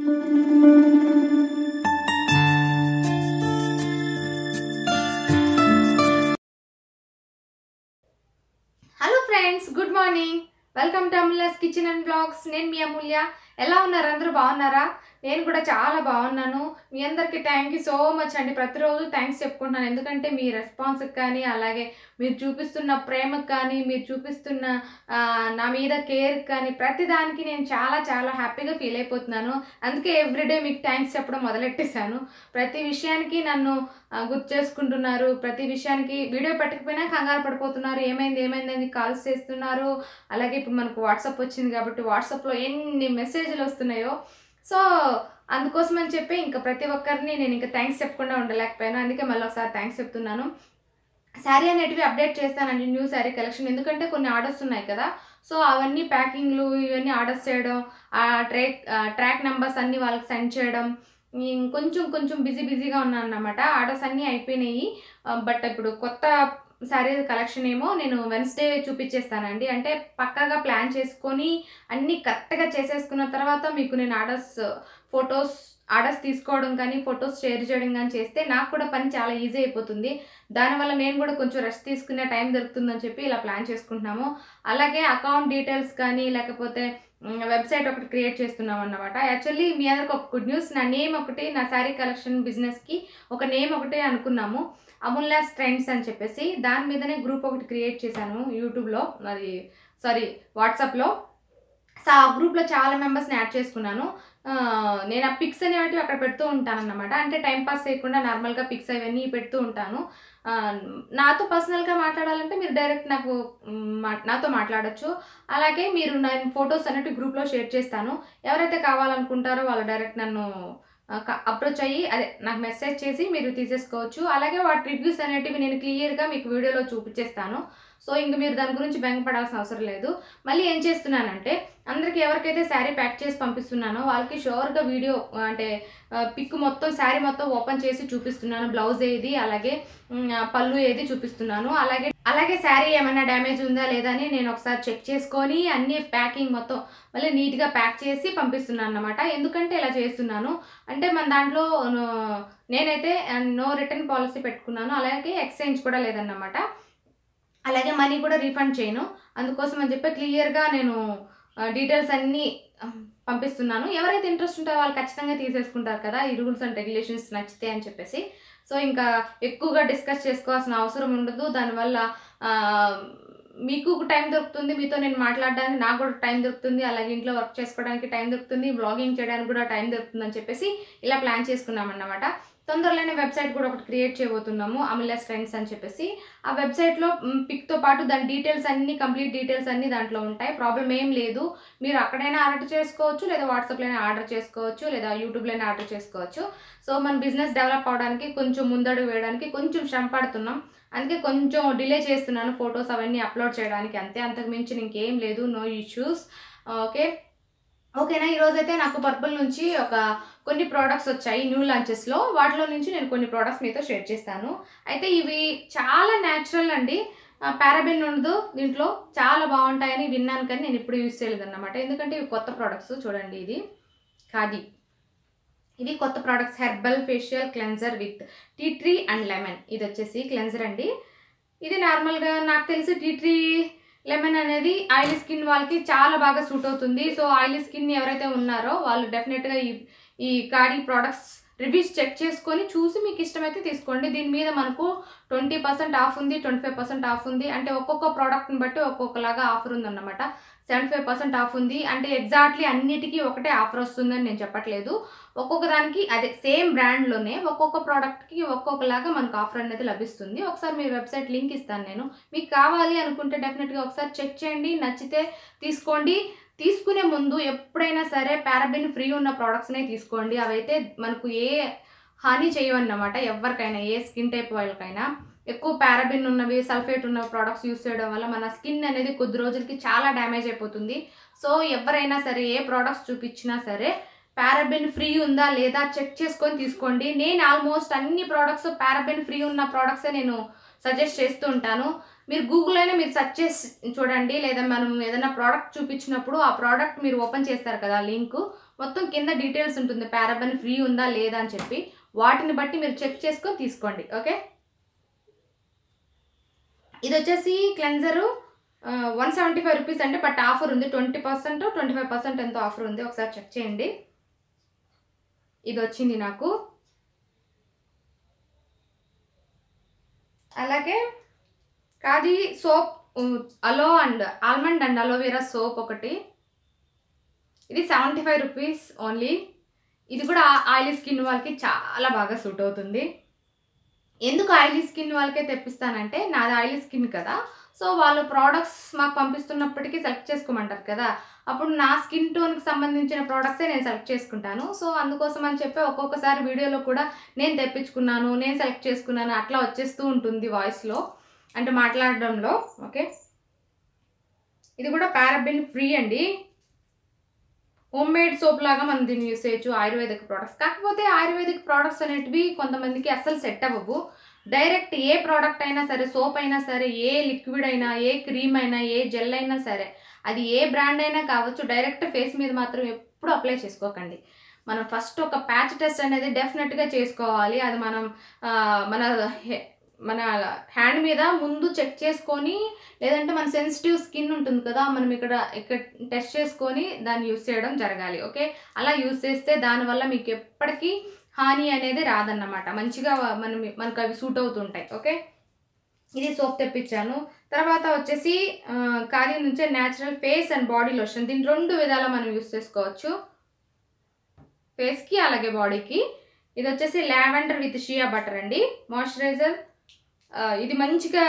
hello friends good morning welcome to Amulya's kitchen and blogs నేను మీ అమూల్య ఎలా ఉన్నారు అందరూ బాగున్నారా నేను కూడా చాలా బాగున్నాను మీ అందరికీ థ్యాంక్ యూ సో మచ్ అండి ప్రతిరోజు థ్యాంక్స్ చెప్పుకుంటున్నాను ఎందుకంటే మీ రెస్పాన్స్కి కానీ అలాగే మీరు చూపిస్తున్న ప్రేమకు కానీ మీరు చూపిస్తున్న ఆ, నా మీద కేర్ కానీ ప్రతిదానికి నేను చాలా చాలా హ్యాపీగా ఫీల్ అయిపోతున్నాను అందుకే ఎవ్రీడే మీకు థ్యాంక్స్ చెప్పడం మొదలెట్టేశాను ప్రతి విషయానికి నన్ను ఆ, గుర్తు చేసుకుంటున్నారు ప్రతి విషయానికి వీడియో పెట్టకపోయినా కంగారు పడిపోతున్నారు ఏమైంది ఏమైంది అని కాల్స్ చేస్తున్నారు అలాగే ఇప్పుడు మనకు వాట్సాప్ వచ్చింది కాబట్టి వాట్సాప్లో ఎన్ని మెసేజ్లు వస్తున్నాయో సో అందుకోసం అని చెప్పి ఇంకా ప్రతి ఒక్కరిని నేను ఇంకా థ్యాంక్స్ చెప్పకుండా ఉండలేకపోయాను అందుకే మళ్ళీ ఒకసారి థ్యాంక్స్ చెప్తున్నాను శారీ అనేటివి అప్డేట్ చేస్తానండి న్యూ శారీ కలెక్షన్ ఎందుకంటే కొన్ని ఆర్డర్స్ ఉన్నాయి కదా సో అవన్నీ ప్యాకింగ్లు ఇవన్నీ ఆర్డర్స్ చేయడం ఆ ట్రాక్ ట్రాక్ నెంబర్స్ అన్నీ వాళ్ళకి సెండ్ చేయడం ఉమ్, కొంచెం కొంచెం బిజీ బిజీగా ఉన్నాను అన్నమాట ఆర్డర్స్ అన్నీ అయిపోయినాయి బట్ ఇప్పుడు కొత్త శారీ కలెక్షన్ ఏమో నేను వెన్స్డే చూపించేస్తానండి అంటే పక్కాగా ప్లాన్ చేసుకొని అన్నీ కరెక్ట్గా చేసేసుకున్న తర్వాత మీకు నేను ఆర్డర్స్ ఫొటోస్ ఆర్డర్స్ తీసుకోవడం కానీ ఫొటోస్ షేర్ చేయడం కానీ చేస్తే నాకు కూడా పని చాలా ఈజీ అయిపోతుంది దానివల్ల నేను కూడా కొంచెం రెస్ట్ తీసుకునే టైం దొరుకుతుందని చెప్పి ఇలా ప్లాన్ చేసుకుంటున్నాము అలాగే అకౌంట్ డీటెయిల్స్ కానీ లేకపోతే వెబ్సైట్ ఒకటి క్రియేట్ చేస్తున్నాం అన్నమాట యాక్చువల్లీ మీ అందరికి ఒక గుడ్ న్యూస్ నా నేమ్ ఒకటి నా శారీ కలెక్షన్ బిజినెస్కి ఒక నేమ్ ఒకటే అనుకున్నాము అమూల్యాస్ ట్రెండ్స్ అని చెప్పేసి దాని మీదనే గ్రూప్ ఒకటి క్రియేట్ చేశాను యూట్యూబ్లో అది సారీ వాట్సాప్లో సో ఆ గ్రూప్లో చాలా మెంబర్స్ని యాడ్ చేసుకున్నాను ఆ, నేను ఆ పిక్స్ అనేవి అక్కడ పెడుతూ ఉంటాను అన్నమాట అంటే టైం పాస్ చేయకుండా నార్మల్గా పిక్స్ అవన్నీ పెడుతూ ఉంటాను ఆ, నాతో పర్సనల్గా మాట్లాడాలంటే మీరు డైరెక్ట్ నాకు మ్, మా- నాతో మాట్లాడొచ్చు అలాగే మీరు నేను ఫొటోస్ అనేవి గ్రూప్లో షేర్ చేస్తాను ఎవరైతే కావాలనుకుంటారో వాళ్ళు డైరెక్ట్ నన్ను అప్రోచ్ అయ్యి అదే నాకు మెసేజ్ చేసి మీరు తీసేసుకోవచ్చు అలాగే వాటి రివ్యూస్ అనేటివి నేను క్లియర్గా మీకు వీడియోలో చూపించేస్తాను సో ఇంక మీరు దాని గురించి బెంగపడాల్సిన అవసరం లేదు మళ్ళీ ఏం చేస్తున్నానంటే అందరికి ఎవరికైతే శారీ ప్యాక్ చేసి పంపిస్తున్నానో వాళ్ళకి షోర్గా వీడియో అంటే పిక్ మొత్తం శారీ మొత్తం ఓపెన్ చేసి చూపిస్తున్నాను బ్లౌజ్ ఏది అలాగే ఉమ్, ఆ, పళ్ళు ఏది చూపిస్తున్నాను అలాగే అలాగే శారీ ఏమైనా డ్యామేజ్ ఉందా లేదా అని నేను ఒకసారి చెక్ చేసుకొని అన్ని ప్యాకింగ్ మొత్తం మళ్ళీ నీట్గా ప్యాక్ చేసి పంపిస్తున్నాను అన్నమాట ఎందుకంటే ఇలా చేస్తున్నాను అంటే మన దాంట్లో ఆ, నేనైతే నో రిటర్న్ పాలసీ పెట్టుకున్నాను అలాగే ఎక్స్చేంజ్ కూడా లేదన్నమాట అలాగే మనీ కూడా రీఫండ్ చేయను అందుకోసం అని చెప్పి క్లియర్గా నేను డీటెయిల్స్ అన్నీ ఆ, పంపిస్తున్నాను ఎవరైతే ఇంట్రెస్ట్ ఉంటారో వాళ్ళు ఖచ్చితంగా తీసేసుకుంటారు కదా ఈ రూల్స్ అండ్ రెగ్యులేషన్స్ నచ్చితే అని చెప్పేసి సో ఇంకా ఎక్కువగా డిస్కస్ చేసుకోవాల్సిన అవసరం ఉండదు దానివల్ల ఆ, మీకు టైం దొరుకుతుంది మీతో నేను మాట్లాడడానికి నాకు కూడా టైం దొరుకుతుంది అలాగే ఇంట్లో వర్క్ చేసుకోవడానికి టైం దొరుకుతుంది బ్లాగింగ్ చేయడానికి కూడా టైం దొరుకుతుంది అని చెప్పేసి ఇలా ప్లాన్ చేసుకున్నాం అన్నమాట తొందరలోనే వెబ్సైట్ కూడా ఒకటి క్రియేట్ చేయబోతున్నాము అమూల్యాస్ ఫ్రెండ్స్ అని చెప్పేసి ఆ వెబ్సైట్లో పిక్తో పాటు దాని డీటెయిల్స్ అన్ని కంప్లీట్ డీటెయిల్స్ అన్ని దాంట్లో ఉంటాయి ప్రాబ్లం ఏం లేదు మీరు అక్కడైనా ఆర్డర్ చేసుకోవచ్చు లేదా వాట్సాప్లోనే ఆర్డర్ చేసుకోవచ్చు లేదా యూట్యూబ్లోనే ఆర్డర్ చేసుకోవచ్చు సో మన బిజినెస్ డెవలప్ అవడానికి కొంచెం ముందడుగు వేయడానికి కొంచెం శ్రమ పడుతున్నాం అందుకే కొంచెం డిలే చేస్తున్నాను ఫొటోస్ అవన్నీ అప్లోడ్ చేయడానికి అంతే అంతకు మించి ఇంకేం లేదు నో ఇష్యూస్ ఓకే ఓకేనా ఈరోజైతే నాకు పర్పుల్ నుంచి ఒక కొన్ని ప్రోడక్ట్స్ వచ్చాయి న్యూ లాంచెస్లో వాటిలో నుంచి నేను కొన్ని ప్రోడక్ట్స్ మీతో షేర్ చేస్తాను అయితే ఇవి చాలా న్యాచురల్ అండి పారాబిన్ ఉండదు దీంట్లో చాలా బాగుంటాయని విన్నాను కానీ నేను ఇప్పుడు యూజ్ చేయలేదు అనమాట ఎందుకంటే ఇవి కొత్త ప్రోడక్ట్స్ చూడండి ఇది ఖాదీ ఇది కొత్త products herbal facial cleanser with tea tree and lemon ఇది వచ్చేసి క్లెన్జర్ అండి ఇది నార్మల్గా నాకు తెలిసి టీ ట్రీ లెమన్ అనేది ఆయిలీ స్కిన్ వాళ్ళకి చాలా బాగా సూట్ అవుతుంది సో ఆయిలీ స్కిన్ ఎవరైతే ఉన్నారో వాళ్ళు డెఫినెట్గా ఈ ఈ కాడీ ప్రోడక్ట్స్ రివ్యూస్ చెక్ చేసుకొని చూసి మీకు ఇష్టమైతే తీసుకోండి దీని మీద మనకు ట్వంటీ పర్సెంట్ ఆఫ్ ఉంది ట్వంటీ ఫైవ్ పర్సెంట్ ఆఫ్ ఉంది అంటే ఒక్కొక్క ప్రోడక్ట్ని బట్టి ఒక్కొక్కలాగా ఆఫర్ ఉందన్నమాట సెవెంటీ ఫైవ్ పర్సెంట్ ఆఫ్ ఉంది అంటే ఎగ్జాక్ట్లీ అన్నిటికీ ఒకటే ఆఫర్ వస్తుందని నేను చెప్పట్లేదు ఒక్కొక్క దానికి అదే సేమ్ బ్రాండ్లోనే ఒక్కొక్క ప్రోడక్ట్కి ఒక్కొక్కలాగా మనకు ఆఫర్ అనేది లభిస్తుంది ఒకసారి మీ వెబ్సైట్ లింక్ ఇస్తాను నేను మీకు కావాలి అనుకుంటే డెఫినెట్గా ఒకసారి చెక్ చేయండి నచ్చితే తీసుకోండి తీసుకునే ముందు ఎప్పుడైనా సరే పారాబిన్ ఫ్రీ ఉన్న ప్రోడక్ట్స్నే తీసుకోండి అవైతే మనకు ఏ హాని చేయవన్నమాట ఎవరికైనా ఏ స్కిన్ టైప్ వాళ్ళకైనా ఎక్కువ పారాబిన్ ఉన్నవి సల్ఫేట్ ఉన్న ప్రోడక్ట్స్ యూస్ చేయడం వల్ల మన స్కిన్ అనేది కొద్ది రోజులకి చాలా డ్యామేజ్ అయిపోతుంది సో ఎవరైనా సరే ఏ ప్రోడక్ట్స్ చూపించినా సరే పారాబిన్ ఫ్రీ ఉందా లేదా చెక్ చేసుకొని తీసుకోండి నేను ఆల్మోస్ట్ అన్ని ప్రోడక్ట్స్ పారాబిన్ ఫ్రీ ఉన్న ప్రోడక్ట్సే నేను సజెస్ట్ చేస్తూ ఉంటాను మీరు గూగుల్ అయినా మీరు సెర్చ్ చేసి చూడండి లేదా మనం ఏదైనా ప్రోడక్ట్ చూపించినప్పుడు ఆ ప్రోడక్ట్ మీరు ఓపెన్ చేస్తారు కదా లింక్ మొత్తం కింద డీటెయిల్స్ ఉంటుంది పారాబన్ ఫ్రీ ఉందా లేదా అని చెప్పి వాటిని బట్టి మీరు చెక్ చేసుకొని తీసుకోండి ఓకే ఇది వచ్చేసి cleanser one seventy five rupees అంటే బట్ ఆఫర్ ఉంది twenty percent twenty five percent ఎంతో ఆఫర్ ఉంది ఒకసారి చెక్ చేయండి ఇది వచ్చింది నాకు అలాగే Khadi soap aloe and almond and aloe vera soap ఒకటి ఇది సెవెంటీ ఫైవ్ రూపీస్ ఓన్లీ ఇది కూడా ఆయిలీ స్కిన్ వాళ్ళకి చాలా బాగా సూట్ అవుతుంది ఎందుకు ఆయిలీ స్కిన్ వాళ్ళకే తెప్పిస్తానంటే నాది ఆయిలీ స్కిన్ కదా సో వాళ్ళు ప్రోడక్ట్స్ మాకు పంపిస్తున్నప్పటికీ సెలెక్ట్ చేసుకోమంటారు కదా అప్పుడు నా స్కిన్ టోన్కి సంబంధించిన ప్రోడక్ట్సే నేను సెలెక్ట్ చేసుకుంటాను సో అందుకోసం అని చెప్పి ఒక్కొక్కసారి వీడియోలో కూడా నేను తెప్పించుకున్నాను నేను సెలెక్ట్ చేసుకున్నాను అట్లా వచ్చేస్తూ ఉంటుంది వాయిస్లో అంటే మాట్లాడడంలో ఓకే ఇది కూడా పారాబిన్ ఫ్రీ అండి హోమ్ మేడ్ సోప్ లాగా మనం దీన్ని యూస్ చేయొచ్చు ఆయుర్వేదిక్ ప్రోడక్ట్స్ కాకపోతే ఆయుర్వేదిక్ ప్రోడక్ట్స్ అనేటివి కొంతమందికి అస్సలు సెట్ అవ్వవు డైరెక్ట్ ఏ ప్రోడక్ట్ అయినా సరే సోప్ అయినా సరే ఏ లిక్విడ్ అయినా ఏ క్రీమ్ అయినా ఏ జెల్ అయినా సరే అది ఏ బ్రాండ్ అయినా కావచ్చు డైరెక్ట్ ఫేస్ మీద మాత్రం ఎప్పుడు అప్లై చేసుకోకండి మనం ఫస్ట్ ఒక ప్యాచ్ టెస్ట్ అనేది డెఫినెట్గా చేసుకోవాలి అది మనం ఆ, మన హె- మన హ్యాండ్ మీద ముందు చెక్ చేసుకొని లేదంటే మన సెన్సిటివ్ స్కిన్ ఉంటుంది కదా మనం ఇక్కడ ఇక్కడ టెస్ట్ చేసుకొని దాన్ని యూస్ చేయడం జరగాలి ఓకే అలా యూస్ చేస్తే దానివల్ల మీకు ఎప్పటికీ హాని అనేది రాదన్నమాట మంచిగా మనం మనకు అవి సూట్ అవుతుంటాయి ఓకే ఇది సోప్ తెప్పించాను తర్వాత వచ్చేసి ఆ, ఖాళీ నుంచే natural face and body lotion దీన్ని రెండు విధాలా మనం యూస్ చేసుకోవచ్చు ఫేస్కి అలాగే బాడీకి ఇది వచ్చేసి లావెండర్ విత్ షియా బటర్ అండి మాయిశ్చరైజర్ ఇది మంచిగా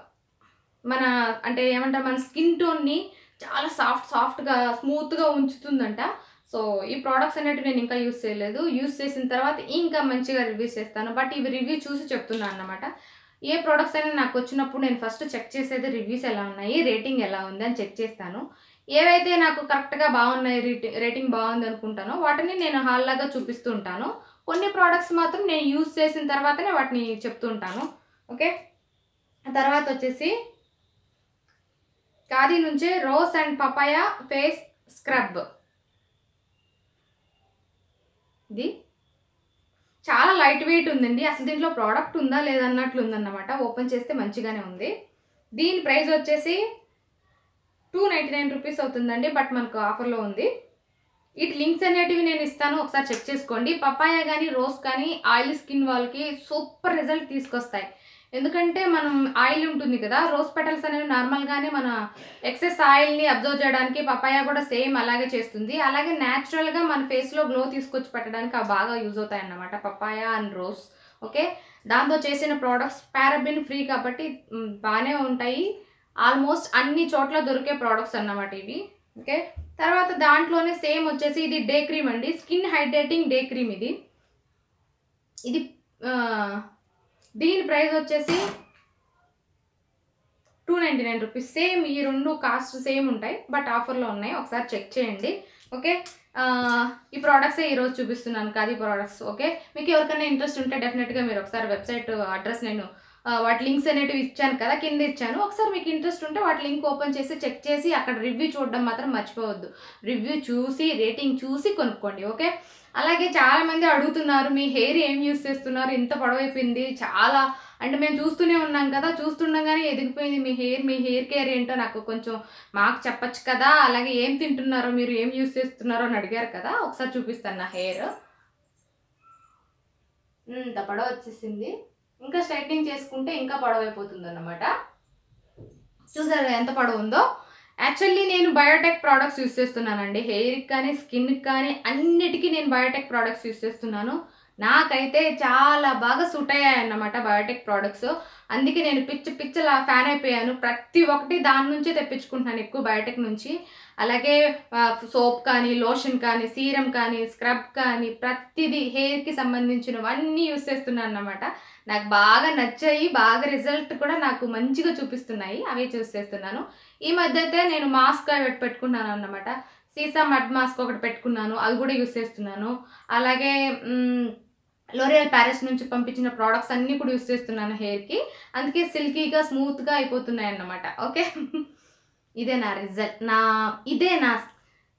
మన అంటే ఏమంటారు మన స్కిన్ టోన్ని చాలా సాఫ్ట్ సాఫ్ట్గా స్మూత్గా ఉంచుతుందంట సో ఈ ప్రోడక్ట్స్ అనేటివి నేను ఇంకా యూస్ చేయలేదు యూస్ చేసిన తర్వాత ఇంకా మంచిగా రివ్యూస్ చేస్తాను బట్ ఇవి రివ్యూ చూసి చెప్తున్నాను అనమాట ఏ ప్రోడక్ట్స్ అయినా నాకు వచ్చినప్పుడు నేను ఫస్ట్ చెక్ చేసేది రివ్యూస్ ఎలా ఉన్నాయి రేటింగ్ ఎలా ఉంది అని చెక్ చేస్తాను ఏవైతే నాకు కరెక్ట్గా బాగున్నాయి రేటి- రేటింగ్ బాగుంది అనుకుంటానో వాటిని నేను హాల్లాగా చూపిస్తూ ఉంటాను కొన్ని ప్రోడక్ట్స్ మాత్రం నేను యూస్ చేసిన తర్వాతనే వాటిని చెప్తూ ఉంటాను ఓకే తర్వాత వచ్చేసి ఖాదీ నుంచే rose and papaya face scrub ఇది చాలా లైట్ వెయిట్ ఉందండి అసలు దీంట్లో ప్రోడక్ట్ ఉందా లేదన్నట్లు ఉందన్నమాట ఓపెన్ చేస్తే మంచిగానే ఉంది దీని ప్రైస్ వచ్చేసి టూ నైంటీ నైన్ రూపీస్ అవుతుందండి బట్ మనకు ఆఫర్లో ఉంది వీటి లింక్స్ అనేటివి నేను ఇస్తాను ఒకసారి చెక్ చేసుకోండి పపాయ కానీ రోజ్ కానీ ఆయిల్ స్కిన్ వాళ్ళకి సూపర్ రిజల్ట్ తీసుకొస్తాయి ఎందుకంటే మనం ఆయిల్ ఉంటుంది కదా రోజ్ పెటల్స్ అనేవి నార్మల్గానే మన ఎక్సెస్ ఆయిల్ని అబ్జర్వ్ చేయడానికి పపాయ కూడా సేమ్ అలాగే చేస్తుంది అలాగే న్యాచురల్గా మన ఫేస్లో గ్లో తీసుకొచ్చి పెట్టడానికి అవి బాగా యూజ్ అవుతాయి అన్నమాట పపాయ అండ్ రోజ్ ఓకే దాంతో చేసిన ప్రోడక్ట్స్ పారాబిన్ ఫ్రీ కాబట్టి మ్, బాగానే ఉంటాయి ఆల్మోస్ట్ అన్ని చోట్ల దొరికే ప్రోడక్ట్స్ అన్నమాట ఇవి ఓకే తర్వాత దాంట్లోనే సేమ్ వచ్చేసి ఇది డే క్రీమ్ అండి స్కిన్ హైడ్రేటింగ్ డే క్రీమ్ ఇది ఇది ఆ, దీని ప్రైస్ వచ్చేసి two ninety nine rupees same ఈ రెండు కాస్ట్ సేమ్ ఉంటాయి బట్ ఆఫర్లో ఉన్నాయి ఒకసారి చెక్ చేయండి ఓకే ఆ, ఈ ప్రోడక్ట్సే ఈరోజు చూపిస్తున్నాను కాదు ఈ ప్రోడక్ట్స్ ఓకే మీకు ఎవరికైనా ఇంట్రెస్ట్ ఉంటే డెఫినెట్గా మీరు ఒకసారి వెబ్సైట్ అడ్రస్ నేను ఆ, వాటి లింక్స్ అనేటివి ఇచ్చాను కదా కింద ఇచ్చాను ఒకసారి మీకు ఇంట్రెస్ట్ ఉంటే వాటి లింక్ ఓపెన్ చేసి చెక్ చేసి అక్కడ రివ్యూ చూడడం మాత్రం మర్చిపోవద్దు రివ్యూ చూసి రేటింగ్ చూసి కొనుక్కోండి ఓకే అలాగే చాలా మంది అడుగుతున్నారు మీ హెయిర్ ఏం యూస్ చేస్తున్నారు ఇంత పొడవైపోయింది చాలా అంటే మేము చూస్తూనే ఉన్నాం కదా చూస్తుండగానే ఎదిగిపోయింది మీ హెయిర్ మీ హెయిర్ కేర్ ఏంటో నాకు కొంచెం మాకు చెప్పొచ్చు కదా అలాగే ఏం తింటున్నారో మీరు ఏం యూస్ చేస్తున్నారో అని అడిగారు కదా ఒకసారి చూపిస్తాను నా హెయిర్ ఇంత పొడవ వచ్చేసింది ఇంకా స్ట్రైట్నింగ్ చేసుకుంటే ఇంకా పొడవైపోతుంది అన్నమాట చూసారు ఎంత పొడవు ఉందో యాక్చువల్లీ నేను బయోటెక్ ప్రోడక్ట్స్ యూస్ చేస్తున్నానండి హెయిర్కి కానీ స్కిన్కి కానీ అన్నిటికీ నేను బయోటెక్ ప్రోడక్ట్స్ యూస్ చేస్తున్నాను నాకైతే చాలా బాగా సూట్ అయ్యాయి అన్నమాట బయోటెక్ ప్రోడక్ట్స్ అందుకే నేను పిచ్చ పిచ్చలా ఫ్యాన్ అయిపోయాను ప్రతి ఒక్కటి దాని నుంచే తెప్పించుకుంటున్నాను ఎక్కువ బయోటెక్ నుంచి అలాగే సోప్ కానీ లోషన్ కానీ సీరం కానీ స్క్రబ్ కానీ ప్రతిదీ హెయిర్కి సంబంధించినవన్నీ యూస్ చేస్తున్నాను అన్నమాట నాకు బాగా నచ్చాయి బాగా రిజల్ట్ కూడా నాకు మంచిగా చూపిస్తున్నాయి అవే చూస్ చేస్తున్నాను ఈ మధ్య అయితే నేను మాస్క్ ఒకటి పెట్టుకున్నాను అన్నమాట సీసా మడ్ మాస్క్ ఒకటి పెట్టుకున్నాను అది కూడా యూస్ చేస్తున్నాను అలాగే లోరియల్ ప్యారిస్ నుంచి పంపించిన ప్రోడక్ట్స్ అన్నీ కూడా యూస్ చేస్తున్నాను హెయిర్కి అందుకే సిల్కీగా స్మూత్గా అయిపోతున్నాయి అన్నమాట ఓకే ఇదే నా రిజల్ట్ నా ఇదే నా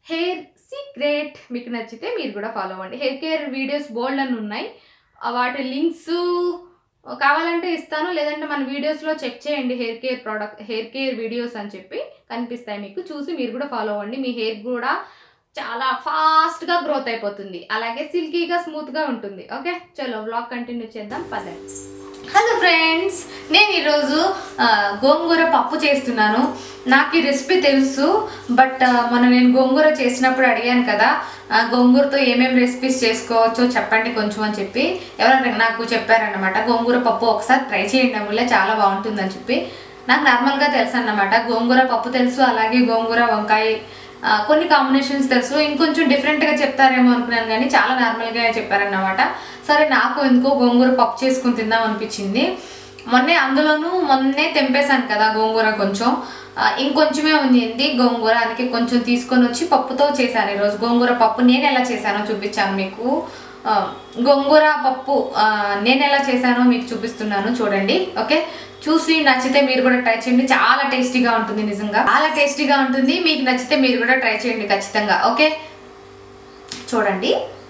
హెయిర్ సీక్రెట్ మీకు నచ్చితే మీరు కూడా ఫాలో అవ్వండి హెయిర్ కేర్ వీడియోస్ బోల్డ్ అని ఉన్నాయి ఆ వాటి లింక్స్ కావాలంటే ఇస్తాను లేదంటే మన వీడియోస్లో చెక్ చేయండి hair care product hair care videos అని చెప్పి కనిపిస్తాయి మీకు చూసి మీరు కూడా ఫాలో అవ్వండి మీ హెయిర్ కూడా చాలా ఫాస్ట్గా గ్రోత్ అయిపోతుంది అలాగే సిల్కీగా స్మూత్గా ఉంటుంది ఓకే చలో వ్లాగ్ కంటిన్యూ చేద్దాం పదండి హలో ఫ్రెండ్స్ నేను ఈరోజు ఆ, గోంగూర పప్పు చేస్తున్నాను నాకు ఈ రెసిపీ తెలుసు బట్ ఆ, మొన్న నేను గోంగూర చేసినప్పుడు అడిగాను కదా ఆ, గోంగూరతో ఏమేమి రెసిపీస్ చేసుకోవచ్చో చెప్పండి కొంచెం అని చెప్పి ఎవరైనా నాకు చెప్పారన్నమాట గోంగూర పప్పు ఒకసారి ట్రై చేయండి అమ్ములే చాలా బాగుంటుందని చెప్పి నాకు నార్మల్గా తెలుసు అన్నమాట గోంగూర పప్పు తెలుసు అలాగే గోంగూర వంకాయ ఆ, కొన్ని కాంబినేషన్స్ తెలుసు ఇంకొంచెం డిఫరెంట్గా చెప్తారేమో అనుకున్నాను కానీ చాలా నార్మల్గా చెప్పారన్నమాట సరే నాకు ఎందుకో గోంగూర పప్పు చేసుకుని తిందాం అనిపించింది మొన్నే అందులోనూ మొన్నే తెంపేశాను కదా గోంగూర కొంచెం ఆ, ఇంకొంచెమే ఉంది గోంగూర అందుకే కొంచెం తీసుకొని వచ్చి పప్పుతో చేశాను ఈరోజు గోంగూర పప్పు నేను ఎలా చేశానో చూపించాను మీకు ఆ, గోంగూర పప్పు ఆ, నేను ఎలా చేశానో మీకు చూపిస్తున్నాను చూడండి ఓకే చూసి నచ్చితే మీరు కూడా ట్రై చేయండి చాలా టేస్టీగా ఉంటుంది నిజంగా చాలా టేస్టీగా ఉంటుంది మీకు నచ్చితే మీరు కూడా ట్రై చేయండి ఖచ్చితంగా ఓకే చూడండి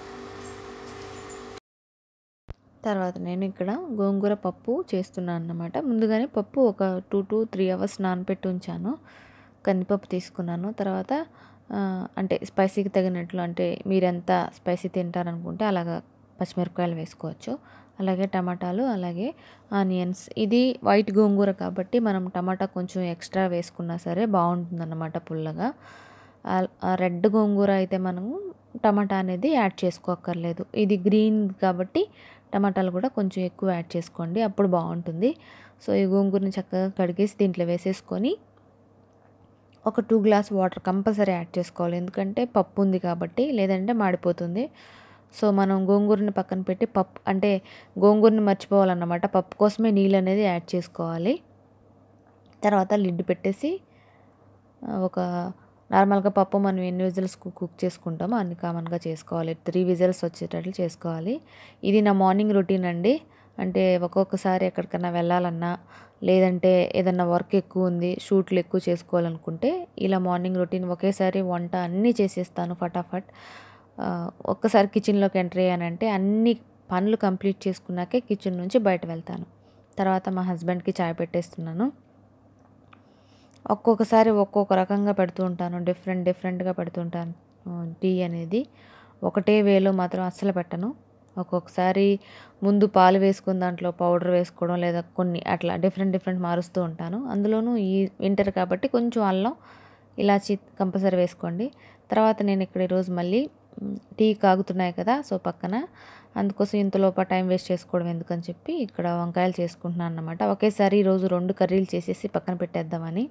తర్వాత నేను ఇక్కడ గోంగూర పప్పు చేస్తున్నాను అన్నమాట ముందుగానే పప్పు ఒక టూ టు త్రీ అవర్స్ నానబెట్టి ఉంచాను కందిపప్పు తీసుకున్నాను తర్వాత ఆ, అంటే స్పైసీకి తగినట్లు అంటే మీరు ఎంత స్పైసీ తింటారనుకుంటే అలాగా పచ్చిమిరపకాయలు వేసుకోవచ్చు అలాగే టమాటాలు అలాగే ఆనియన్స్ ఇది వైట్ గోంగూర కాబట్టి మనం టమాటా కొంచెం ఎక్స్ట్రా వేసుకున్నా సరే బాగుంటుందన్నమాట పుల్లగా ఆ- ఆ రెడ్ గోంగూర అయితే మనము టమాటా అనేది యాడ్ చేసుకోక్కర్లేదు ఇది గ్రీన్ కాబట్టి టమాటాలు కూడా కొంచెం ఎక్కువ యాడ్ చేసుకోండి అప్పుడు బాగుంటుంది సో ఈ గోంగూరని చక్కగా కడిగేసి దీంట్లో వేసేసుకొని ఒక two glass water compulsory add చేసుకోవాలి ఎందుకంటే పప్పు ఉంది కాబట్టి లేదంటే మాడిపోతుంది సో మనం గోంగూరని పక్కన పెట్టి పప్పు అంటే గోంగూరని మర్చిపోవాలన్నమాట పప్పు కోసమే నీళ్ళు అనేది యాడ్ చేసుకోవాలి తర్వాత లిడ్ పెట్టేసి ఆ, ఒక నార్మల్గా పప్పు మనం ఎన్ని విజిల్స్ కుక్ చేసుకుంటామో అన్ని కామన్గా చేసుకోవాలి త్రీ విజిల్స్ వచ్చేటట్లు చేసుకోవాలి ఇది నా మార్నింగ్ రొటీన్ అండి అంటే ఒక్కొక్కసారి ఎక్కడికన్నా వెళ్ళాలన్నా లేదంటే ఏదన్నా వర్క్ ఎక్కువ ఉంది షూట్లు ఎక్కువ చేసుకోవాలనుకుంటే ఇలా మార్నింగ్ రొటీన్ ఒకేసారి వంట అన్నీ చేసేస్తాను ఫటాఫట్ ఆ, ఒక్కసారి కిచెన్లోకి ఎంటర్ అయ్యానంటే అన్ని పనులు కంప్లీట్ చేసుకున్నాకే కిచెన్ నుంచి బయట వెళ్తాను తర్వాత మా హస్బెండ్కి చాయ్ పెట్టేస్తున్నాను ఒక్కొక్కసారి ఒక్కొక్క రకంగా పెడుతూ ఉంటాను డిఫరెంట్ డిఫరెంట్గా పెడుతుంటాను టీ అనేది ఒకటే వేలో మాత్రం అస్సలు పెట్టను ఒక్కొక్కసారి ముందు పాలు వేసుకుని దాంట్లో పౌడర్ వేసుకోవడం లేదా కొన్ని అట్లా డిఫరెంట్ డిఫరెంట్ మారుస్తూ ఉంటాను అందులోనూ ఈ వింటర్ కాబట్టి కొంచెం అల్లం ఇలాచి కంపల్సరీ వేసుకోండి తర్వాత నేను ఇక్కడ ఈరోజు మళ్ళీ మ్, టీ కాగుతున్నాయి కదా సో పక్కన అందుకోసం ఇంతలోప టైం వేస్ట్ చేసుకోవడం ఎందుకని చెప్పి ఇక్కడ వంకాయలు చేసుకుంటున్నాను అన్నమాట ఒకేసారి ఈరోజు రెండు కర్రీలు చేసేసి పక్కన పెట్టేద్దామని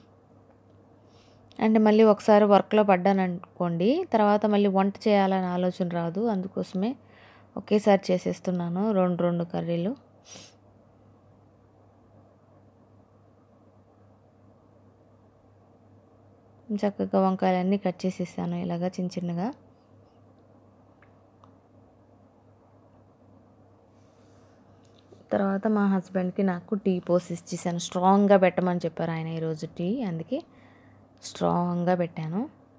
అండ్ మళ్ళీ ఒకసారి వర్క్లో పడ్డాను అనుకోండి తర్వాత మళ్ళీ వంట చేయాలని ఆలోచన రాదు అందుకోసమే ఒకేసారి చేసేస్తున్నాను రెండు రెండు కర్రీలు చక్కగా వంకాయలన్నీ కట్ చేసేసాను ఇలాగా చిన్న చిన్నగా తర్వాత మా హస్బెండ్కి నాకు టీ పోసి ఇచ్చేసాను స్ట్రాంగ్గా పెట్టమని చెప్పారు ఆయన ఈరోజు టీ అందుకే స్ట్రాంగ్గా పెట్టాను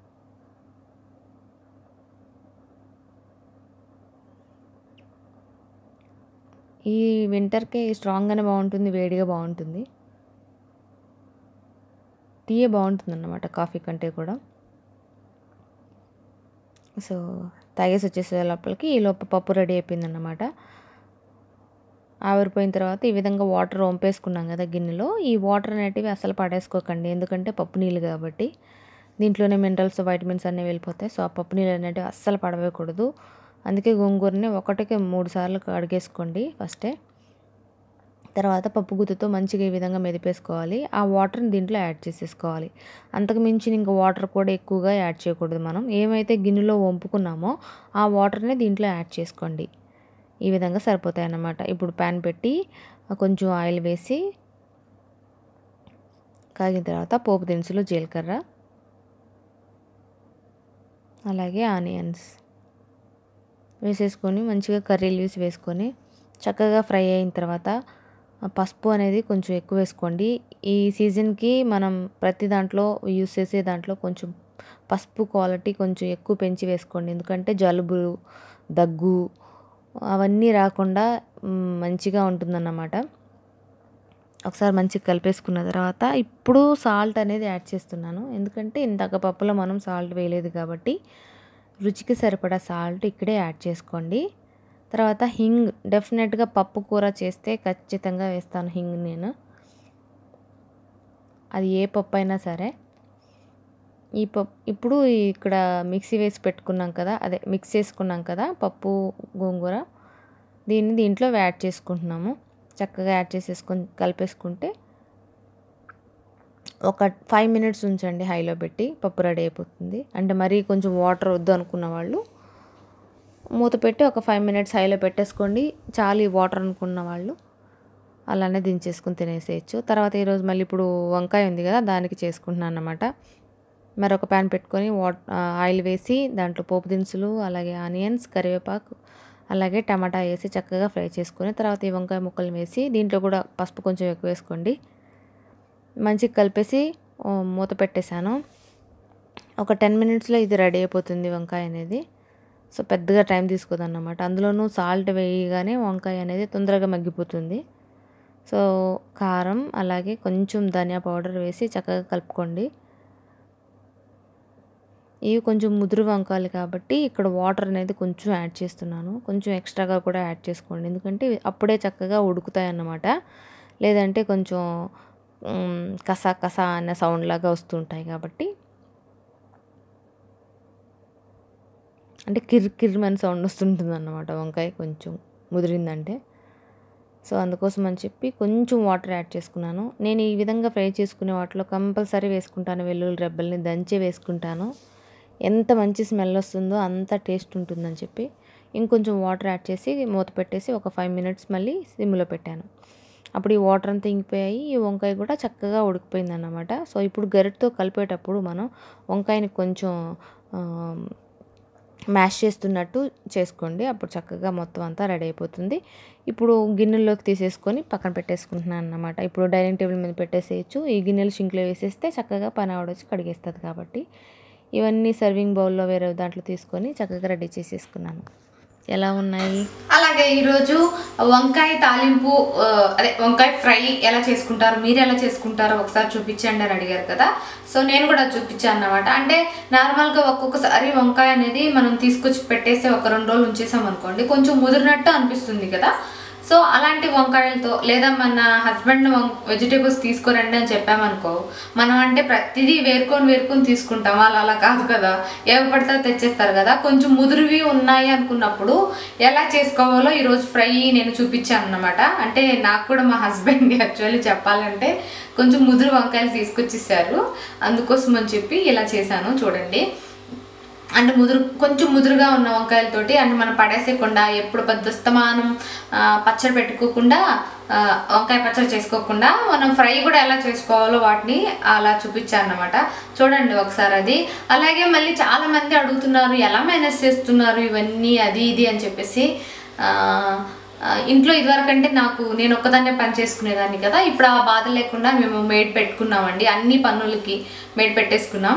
ఈ వింటర్కి స్ట్రాంగ్గానే బాగుంటుంది వేడిగా బాగుంటుంది టీయే బాగుంటుంది అన్నమాట కాఫీ కంటే కూడా సో తాగేసి వచ్చేసే లోపలికి ఈ లోపల పప్పు రెడీ అయిపోయింది అన్నమాట ఆవిరిపోయిన తర్వాత ఈ విధంగా వాటర్ వంపేసుకున్నాం కదా గిన్నెలో ఈ వాటర్ అనేటివి అసలు పడేసుకోకండి ఎందుకంటే పప్పు నీళ్ళు కాబట్టి దీంట్లోనే మినరల్స్ వైటమిన్స్ అన్నీ వెళ్ళిపోతాయి సో ఆ పప్పు నీళ్ళు అనేటివి అస్సలు పడవేయకూడదు అందుకే గోంగూరని ఒకటికి మూడు సార్లు కడిగేసుకోండి ఫస్టే తర్వాత పప్పు గుత్తుతో మంచిగా ఈ విధంగా మెదిపేసుకోవాలి ఆ వాటర్ని దీంట్లో యాడ్ చేసేసుకోవాలి అంతకు మించి ఇంకా వాటర్ కూడా ఎక్కువగా యాడ్ చేయకూడదు మనం ఏమైతే గిన్నెలో వంపుకున్నామో ఆ వాటర్ని దీంట్లో యాడ్ చేసుకోండి ఈ విధంగా సరిపోతాయి అన్నమాట ఇప్పుడు ప్యాన్ పెట్టి కొంచెం ఆయిల్ వేసి కాగిన తర్వాత పోపు దినుసులు జీలకర్ర అలాగే ఆనియన్స్ వేసేసుకొని మంచిగా కర్రీ లీవ్స్ వేసుకొని చక్కగా ఫ్రై అయిన తర్వాత ఆ పసుపు అనేది కొంచెం ఎక్కువ వేసుకోండి ఈ సీజన్కి మనం ప్రతి దాంట్లో యూస్ చేసే దాంట్లో కొంచెం పసుపు క్వాలిటీ కొంచెం ఎక్కువ పెంచి వేసుకోండి ఎందుకంటే జలుబు దగ్గు అవన్నీ రాకుండా మ్, మంచిగా ఉంటుందన్నమాట ఒకసారి మంచిగా కలిపేసుకున్న తర్వాత ఇప్పుడు సాల్ట్ అనేది యాడ్ చేస్తున్నాను ఎందుకంటే ఇందాక పప్పులో మనం సాల్ట్ వేయలేదు కాబట్టి రుచికి సరిపడా సాల్ట్ ఇక్కడే యాడ్ చేసుకోండి తర్వాత హింగ్ డెఫినెట్గా పప్పు కూర చేస్తే ఖచ్చితంగా వేస్తాను హింగ్ నేను అది ఏ పప్పు అయినా సరే ఈ పప్పు ఇప్పుడు ఇక్కడ మిక్సీ వేసి పెట్టుకున్నాం కదా అదే మిక్స్ చేసుకున్నాం కదా పప్పు గోంగూర దీన్ని దీంట్లో యాడ్ చేసుకుంటున్నాము చక్కగా యాడ్ చేసేసుకొని కలిపేసుకుంటే ఒక ఫైవ్ మినిట్స్ ఉంచండి హైలో పెట్టి పప్పు రెడీ అయిపోతుంది అంటే మరీ కొంచెం వాటర్ వద్దు అనుకున్న వాళ్ళు మూత పెట్టి ఒక ఫైవ్ మినిట్స్ హైలో పెట్టేసుకోండి చాలు ఈ వాటర్ అనుకున్న వాళ్ళు అలానే దించేసుకుని తినేసేయచ్చు తర్వాత ఈరోజు మళ్ళీ ఇప్పుడు వంకాయ ఉంది కదా దానికి చేసుకుంటున్నాను అన్నమాట మరొక ప్యాన్ పెట్టుకొని వాట్ ఆయిల్ వేసి దాంట్లో పోపు దినుసులు అలాగే ఆనియన్స్ కరివేపాకు అలాగే టమాటా వేసి చక్కగా ఫ్రై చేసుకొని తర్వాత ఈ వంకాయ ముక్కలు వేసి దీంట్లో కూడా పసుపు కొంచెం ఎక్కువ వేసుకోండి మంచిగా కలిపేసి ఓ, మూత పెట్టేశాను ఒక టెన్ మినిట్స్లో ఇది రెడీ అయిపోతుంది వంకాయ అనేది సో పెద్దగా టైం తీసుకోదన్నమాట అందులోనూ సాల్ట్ వేయగానే వంకాయ అనేది తొందరగా మగ్గిపోతుంది సో కారం అలాగే కొంచెం ధనియా పౌడర్ వేసి చక్కగా కలుపుకోండి ఇవి కొంచెం ముదురు వంకాయలు కాబట్టి ఇక్కడ వాటర్ అనేది కొంచెం యాడ్ చేస్తున్నాను కొంచెం ఎక్స్ట్రాగా కూడా యాడ్ చేసుకోండి ఎందుకంటే ఇవి అప్పుడే చక్కగా ఉడుకుతాయి అన్నమాట లేదంటే కొంచెం మ్, కసా కసా అనే సౌండ్ లాగా వస్తుంటాయి కాబట్టి అంటే కిర్ కిర్మని సౌండ్ వస్తుంటుంది అన్నమాట వంకాయ కొంచెం ముదిరిందంటే సో అందుకోసం అని చెప్పి కొంచెం వాటర్ యాడ్ చేసుకున్నాను నేను ఈ విధంగా ఫ్రై చేసుకునే వాటిలో కంపల్సరీ వేసుకుంటాను వెల్లుల్లి రెబ్బల్ని దంచే వేసుకుంటాను ఎంత మంచి స్మెల్ వస్తుందో అంత టేస్ట్ ఉంటుందని చెప్పి ఇంకొంచెం వాటర్ యాడ్ చేసి మూత పెట్టేసి ఒక ఫైవ్ మినిట్స్ మళ్ళీ సిమ్లో పెట్టాను అప్పుడు ఈ వాటర్ అంతా ఇంకిపోయాయి ఈ వంకాయ కూడా చక్కగా ఉడికిపోయింది అన్నమాట సో ఇప్పుడు గరిటతో కలిపేటప్పుడు మనం వంకాయని కొంచెం ఆ, మ్యాష్ చేస్తున్నట్టు చేసుకోండి అప్పుడు చక్కగా మొత్తం అంతా రెడీ అయిపోతుంది ఇప్పుడు గిన్నెల్లోకి తీసేసుకొని పక్కన పెట్టేసుకుంటున్నాను అన్నమాట ఇప్పుడు డైనింగ్ టేబుల్ మీద పెట్టేసేయచ్చు ఈ గిన్నెలు షింక్లో వేసేస్తే చక్కగా పని ఆవిడొచ్చి కడిగేస్తుంది కాబట్టి ఇవన్నీ సర్వింగ్ బౌల్లో వేరే దాంట్లో తీసుకొని చక్కగా రెడీ చేసేసుకున్నాను ఎలా ఉన్నాయి అలాగే ఈరోజు వంకాయ తాలింపు ఆ, అదే వంకాయ ఫ్రై ఎలా చేసుకుంటారు మీరు ఎలా చేసుకుంటారో ఒకసారి చూపించండి అని అడిగారు కదా సో నేను కూడా చూపించాను అనమాట అంటే నార్మల్గా ఒక్కొక్కసారి వంకాయ అనేది మనం తీసుకొచ్చి పెట్టేసి ఒక రెండు రోజులు ఉంచేసాం అనుకోండి కొంచెం ముదిరినట్టు అనిపిస్తుంది కదా సో అలాంటి వంకాయలతో లేదా మన హస్బెండ్ వెజిటేబుల్స్ తీసుకురండి అని చెప్పామనుకో మనం అంటే ప్రతిదీ వేరుకొని వేరుకొని తీసుకుంటాం వాళ్ళు అలా కాదు కదా ఏవి పడితే అవి తెచ్చేస్తారు కదా కొంచెం ముదురువి ఉన్నాయి అనుకున్నప్పుడు ఎలా చేసుకోవాలో ఈరోజు ఫ్రై నేను చూపించాను అనమాట అంటే నాకు కూడా మా హస్బెండ్ యాక్చువల్లీ చెప్పాలంటే కొంచెం ముదురు వంకాయలు తీసుకొచ్చేసారు అందుకోసం అని చెప్పి ఇలా చేశాను చూడండి అంటే ముదురు కొంచెం ముదురుగా ఉన్న వంకాయలతోటి అంటే మనం పడేసేయకుండా ఎప్పుడు పెద్దస్తమానం ఆ, పచ్చడి పెట్టుకోకుండా ఆ, వంకాయ పచ్చడి చేసుకోకుండా మనం ఫ్రై కూడా ఎలా చేసుకోవాలో వాటిని అలా చూపించాను అనమాట చూడండి ఒకసారి అది అలాగే మళ్ళీ చాలా మంది అడుగుతున్నారు ఎలా మేనేజ్ చేస్తున్నారు ఇవన్నీ అది ఇది అని చెప్పేసి ఆ, ఆ, ఇంట్లో ఇదివరకంటే నాకు నేను ఒక్కదాన్నే పని చేసుకునేదాన్ని కదా ఇప్పుడు ఆ బాధ లేకుండా మేము మేడ్ పెట్టుకున్నామండి అన్ని పనులకి మేడ్ పెట్టేసుకున్నాం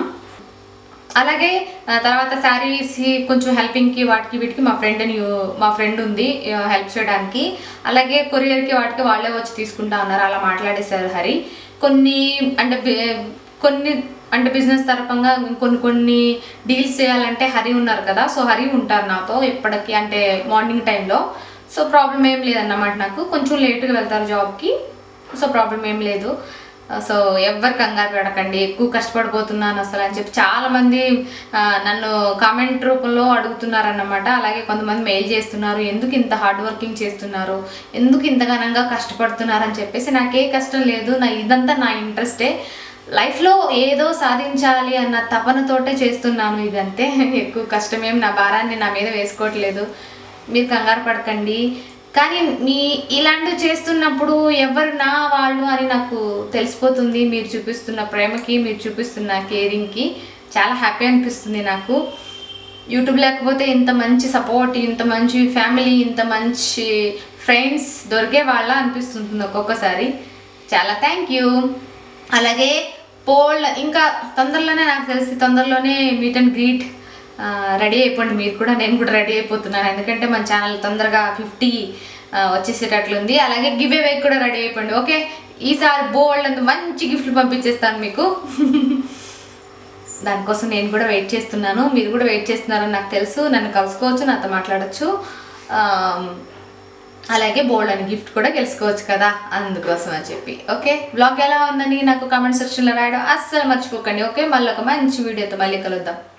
అలాగే ఆ, తర్వాత శారీస్ కొంచెం హెల్పింగ్కి వాటికి వీటికి మా ఫ్రెండ్ని మా ఫ్రెండ్ ఉంది హెల్ప్ చేయడానికి అలాగే కొరియర్కి వాటికి వాళ్ళే వచ్చి తీసుకుంటా ఉన్నారు అలా మాట్లాడేశారు హరి కొన్ని అంటే బి- కొన్ని అంటే బిజినెస్ తరపంగా కొన్ని కొన్ని డీల్స్ చేయాలంటే హరి ఉన్నారు కదా సో హరి ఉంటారు నాతో ఎప్పటికీ అంటే మార్నింగ్ టైంలో సో ప్రాబ్లం ఏం లేదన్నమాట నాకు కొంచెం లేట్గా వెళ్తారు జాబ్కి సో ప్రాబ్లం ఏం లేదు సో ఎవ్వరు కంగారు పడకండి ఎక్కువ కష్టపడిపోతున్నాను అసలు అని చెప్పి చాలా మంది ఆ, నన్ను కామెంట్ రూపంలో అడుగుతున్నారన్నమాట అలాగే కొంతమంది మెయిల్ చేస్తున్నారు ఎందుకు ఇంత హార్డ్ వర్కింగ్ చేస్తున్నారు ఎందుకు ఇంత ఘనంగా కష్టపడుతున్నారు అని చెప్పేసి నాకే కష్టం లేదు నా ఇదంతా నా ఇంట్రెస్టే లైఫ్లో ఏదో సాధించాలి అన్న తపనతోటే చేస్తున్నాను ఇదంతే ఎక్కువ కష్టమేం నా భారాన్ని నా మీద వేసుకోవట్లేదు మీరు కంగారు పడకండి కానీ మీ ఇలాంటివి చేస్తున్నప్పుడు ఎవరు నా వాళ్ళు అని నాకు తెలిసిపోతుంది మీరు చూపిస్తున్న ప్రేమకి మీరు చూపిస్తున్న కేరింగ్కి చాలా హ్యాపీ అనిపిస్తుంది నాకు యూట్యూబ్ లేకపోతే ఇంత మంచి సపోర్ట్ ఇంత మంచి ఫ్యామిలీ ఇంత మంచి ఫ్రెండ్స్ దొరికే వాళ్ళ అనిపిస్తుంటుంది ఒక్కొక్కసారి చాలా థ్యాంక్ యూ అలాగే పోల్ ఇంకా తొందరలోనే నాకు తెలిసి తొందరలోనే మీట్ అండ్ గ్రీట్ రెడీ అయిపోండి మీరు కూడా నేను కూడా రెడీ అయిపోతున్నాను ఎందుకంటే మన ఛానల్ తొందరగా ఫిఫ్టీ వచ్చేసేటట్లుంది అలాగే గివ్ అవే కూడా రెడీ అయిపోండి ఓకే ఈసారి బోల్డ్ అంత మంచి గిఫ్ట్లు పంపించేస్తాను మీకు దానికోసం నేను కూడా వెయిట్ చేస్తున్నాను మీరు కూడా వెయిట్ చేస్తున్నారని నాకు తెలుసు నన్ను కలుసుకోవచ్చు నాతో మాట్లాడచ్చు అలాగే బోల్డ్ అని గిఫ్ట్ కూడా గెలుచుకోవచ్చు కదా అందుకోసం అని చెప్పి ఓకే బ్లాగ్ ఎలా ఉందని నాకు కామెంట్ సెక్షన్లో రాయడం అస్సలు మర్చిపోకండి ఓకే మళ్ళీ ఒక మంచి వీడియోతో మళ్ళీ కలుద్దాం